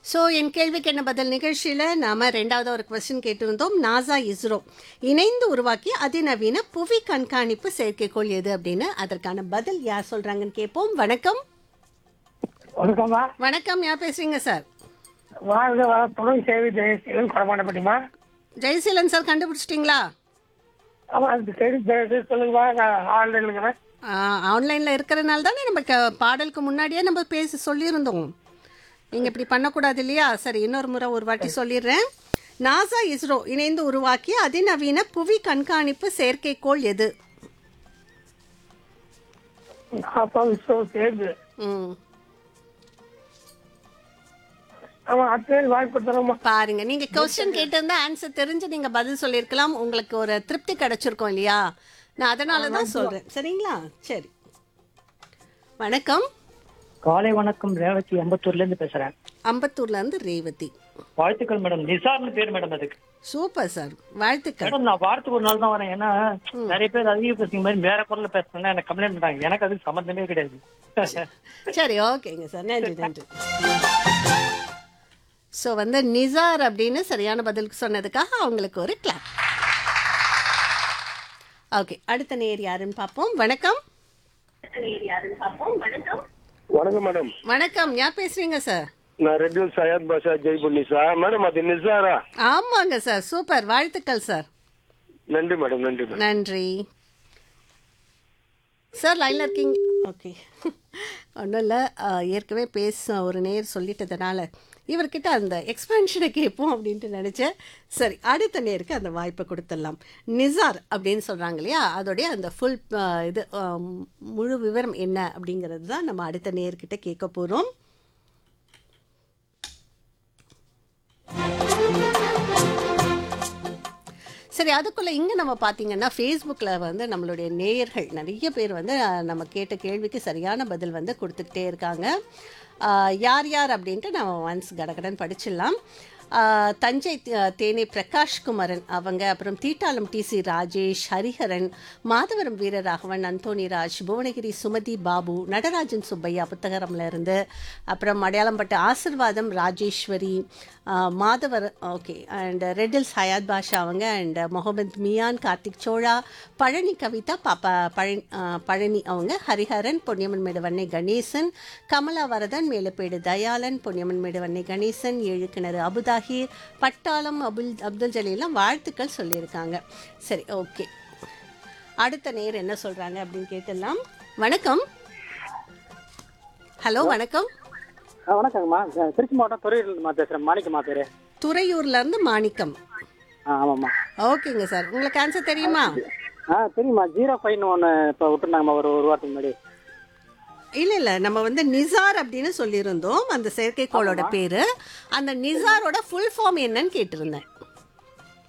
so என் கேள்விக்கு என்ன பதில் நிகழ்ச்சியில் நாம் ரெண்டாவது ஒரு கொஸ்டின் கேட்டிருந்தோம் நாசா இஸ்ரோ இணைந்து உருவாக்கி அதிநவீன புவி கண்காணிப்பு செயற்கைக்கோள் எது அப்படின்னு அதற்கான பதில் யார் சொல்கிறாங்கன்னு கேட்போம் வணக்கம் வணக்கம்மா வணக்கம் யார் பேசுகிறீங்க சார் வாழ்க வளத்துடன் சேவை ஜெயசீலன் கொடமாட்டப்பட்டிமா ஜெயசீலன் சார் கண்டுபிடிச்சிட்டிங்களா ஆமா அது சரி சரி, சொல்லுங்கம்மா நான் ஆன்லைன்ல இருக்கிறேன் ஆன்லைனில் இருக்கிறனால தானே நம்ம க- பாடலுக்கு முன்னாடியே நம்ம பேசி சொல்லியிருந்தோம் நீங்கள் இப்படி பண்ணக்கூடாது இல்லையா சரி இன்னொரு முறை ஒரு வாட்டி சொல்லிடுறேன் நாசா இஸ்ரோ இணைந்து உருவாக்கிய அதிநவீன புவி கண்காணிப்பு செயற்கைக்கோள் எது நாசா விஸ்வ சேர்ந்து ம் ஆமா அடுத்த வாய்ப்பு தரோம்மா பாருங்க நீங்க கொஸ்டின் கேட்டிருந்தா ஆன்சர் தெரிஞ்சு நீங்க பதில் சொல்லியிருக்கலாம் உங்களுக்கு ஒரு திருப்தி கிடைச்சிருக்கும் இல்லையா நான் அதனால தான் சொல்றேன் சரிங்களா சரி வணக்கம் காலை வணக்கம் ரேவதி அம்பத்தூர்ல இருந்து பேசுறேன் அம்பத்தூர்ல இருந்து ரேவதி வாழ்த்துக்கள் மேடம் நிசார்னு பேர் மேடம் அதுக்கு சூப்பர் சார் வாழ்த்துக்கள் மேடம் நான் வாரத்துக்கு ஒரு நாள் தான் வரேன் ஏன்னா நிறைய பேர் அதிக பேசுங்க மாதிரி வேற குரல்ல பேசுறேன்னா எனக்கு கம்ப்ளைண்ட் பண்றாங்க எனக்கு அதுக்கு சம்மந்தமே கிடையாது சரி ஓகேங்க சார் நன்றி நன்றி ஸோ வந்து நிசார் அப்படின்னு சரியான பதிலுக்கு சொன்னதுக்காக அவங்களுக்கு ஒரு கிளாப் ஓகே அடுத்த நேர் யாருன்னு பார்ப்போம் வணக்கம் வணக்கம் மேடம் வணக்கம் யார் பேசுறீங்க சார் நான் ரெட்டில் சையத் பாஷா ஜெய்புல் நிசா மேடம் அது நிசாரா ஆமாங்க சார் சூப்பர் வாழ்த்துக்கள் சார் நன்றி மேடம் நன்றி மேடம் நன்றி சார் லைனில் இருக்கீங்க ஓகே ஒன்றும் இல்லை ஏற்கனவே பேச ஒரு நேர் சொல்லிட்டதுனால இவர்கிட்ட அந்த எக்ஸ்பென்ஷனை கேட்போம் அப்படின்ட்டு நினச்சேன் சரி அடுத்த நேருக்கு அந்த வாய்ப்பை கொடுத்துடலாம் நிசார் அப்படின்னு சொல்கிறாங்க இல்லையா அதோடைய அந்த ஃபுல் இது ஆம், முழு விவரம் என்ன அப்படிங்கிறது தான் நம்ம அடுத்த நேர்கிட்ட கேட்க போகிறோம் சரி அதுக்குள்ளே இங்கே நம்ம பார்த்தீங்கன்னா ஃபேஸ்புக்கில் வந்து நம்மளுடைய நேயர்கள் நிறைய பேர் வந்து அஹ், நம்ம கேட்ட கேள்விக்கு சரியான பதில் வந்து கொடுத்துக்கிட்டே இருக்காங்க அஹ், யார் யார் அப்படின்ட்டு நம்ம ஒன்ஸ் கடகடன் படிச்சிடலாம் அஹ், தஞ்சை த- தேனி பிரகாஷ் குமரன் அவங்க அப்புறம் தீட்டாளம் டிசி ராஜேஷ் ஹரிஹரன் மாதவரம் வீரராகவன் அந்தோணிராஜ் புவனகிரி சுமதி பாபு நடராஜன் சுப்பையா புத்தகரம்ல இருந்து அப்புறம் அடையாளம்பட்ட ஆசிர்வாதம் ராஜேஸ்வரி அஹ், மாதவர் ஓகே அண்ட் ரெட்டில்ஸ் ஹயாத் பாஷா அவங்க அண்ட் முகமது மியான் கார்த்திக் சோழா பழனி கவிதா பாப்பா பழனி அஹ், பழனி அவங்க ஹரிஹரன் பொன்னியம்மன் மேடுவண்ணை கணேசன் கமலா வரதன் மேலப்பேடு தயாளன் பொன்னியம்மன் மேடுவண்ணை கணேசன் ஏழு கிணறு அபுதாஹீர் பட்டாளம் அபுல் அப்துல் ஜலீலாம் வாழ்த்துக்கள் சொல்லியிருக்காங்க சரி ஓகே அடுத்த நேர் என்ன சொல்றாங்க அப்படின்னு கேட்டுடலாம் வணக்கம் ஹலோ வணக்கம் வணக்கங்கம்மா திருச்சி மாவட்டம் துறையூர்ல பேசுறேன் மாணிக்கம்மா பேரு துறையூர்ல இருந்து மாணிக்கம் ஆமாம்மா ஓகேங்க சார் உங்களுக்கு ஆன்சர் தெரியுமா ஆ தெரியுமா ஜீரோ ஃபைவ்னு ஒன்று இப்போ விட்டுருந்தாங்கம்மா ஒரு ஒரு வாரத்துக்கு முன்னாடி இல்ல இல்ல நம்ம வந்து நிசார் அப்படின்னு சொல்லியிருந்தோம் அந்த செயற்கைக்கோளோட பேரு அந்த நிசாரோட ஃபுல் ஃபார்ம் என்னன்னு கேட்டிருந்தேன்